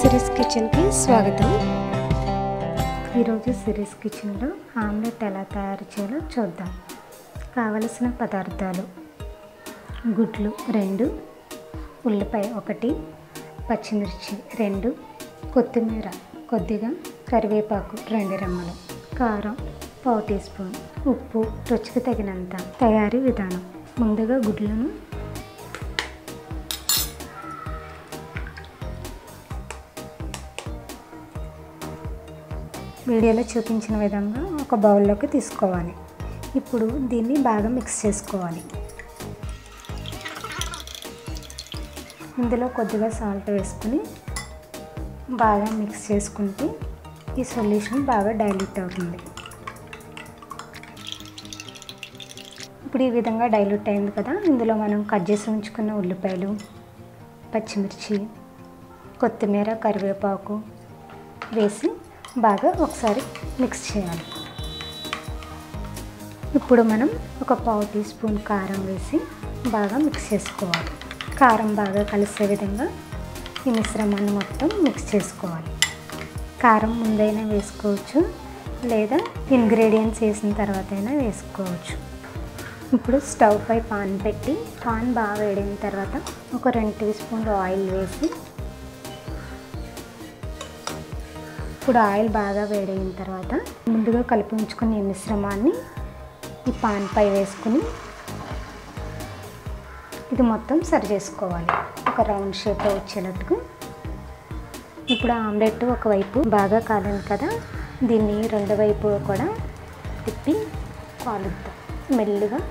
series కిచెన్కి స్వాగతం ఈరోజు సిరీస్ కిచెన్లో ఆమ్లెట్ ఎలా తయారు చేయాలో చూద్దాం కావలసిన పదార్థాలు గుడ్లు రెండు ఉల్లిపాయ ఒకటి పచ్చిమిర్చి రెండు కొత్తిమీర కొద్దిగా కరివేపాకు రెండు రెమ్మలు కారం పావు టీ స్పూన్ ఉప్పు రుచికి తగినంత తయారీ విధానం ముందుగా గుడ్లను వీడియోలో చూపించిన విధంగా ఒక బౌల్లోకి తీసుకోవాలి ఇప్పుడు దీన్ని బాగా మిక్స్ చేసుకోవాలి ఇందులో కొద్దిగా సాల్ట్ వేసుకుని బాగా మిక్స్ చేసుకుంటే ఈ సొల్యూషన్ బాగా డైల్యూట్ అవుతుంది ఇప్పుడు ఈ విధంగా డైల్యూట్ అయింది కదా ఇందులో మనం కట్ చేసి ఉంచుకున్న ఉల్లిపాయలు పచ్చిమిర్చి కొత్తిమీర కరివేపాకు వేసి బాగా ఒకసారి మిక్స్ చేయాలి ఇప్పుడు మనం ఒక పావు టీ స్పూన్ కారం వేసి బాగా మిక్స్ చేసుకోవాలి కారం బాగా కలిసే విధంగా ఈ మిశ్రమాన్ని మొత్తం మిక్స్ చేసుకోవాలి కారం ముందైనా వేసుకోవచ్చు లేదా ఇంగ్రీడియంట్స్ వేసిన తర్వాత అయినా వేసుకోవచ్చు ఇప్పుడు స్టవ్ పై పాన్ పెట్టి పాన్ బాగా వేడిన తర్వాత ఒక రెండు టీ స్పూన్లు ఆయిల్ వేసి ఇప్పుడు ఆయిల్ బాగా వేడైన తర్వాత ముందుగా కలిపి ఉంచుకున్న ఈ మిశ్రమాన్ని ఈ పాన్ పై వేసుకుని ఇది మొత్తం సరి చేసుకోవాలి ఒక రౌండ్ షేప్లో వచ్చేటట్టుగా ఇప్పుడు ఆమ్లెట్ ఒకవైపు బాగా కాలింది కదా దీన్ని రెండు వైపు కూడా తిప్పి కాలుద్దాం మెల్లిగా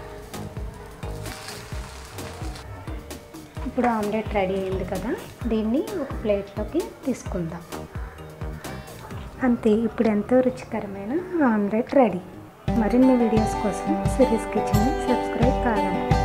ఇప్పుడు ఆమ్లెట్ రెడీ అయింది కదా దీన్ని ఒక ప్లేట్లోకి తీసుకుందాం అంతే ఇప్పుడు ఎంతో రుచికరమైన ఆమ్లెట్ రెడీ మరిన్ని వీడియోస్ కోసం సిరీస్ కిచెన్ సబ్స్క్రైబ్ కాగలరు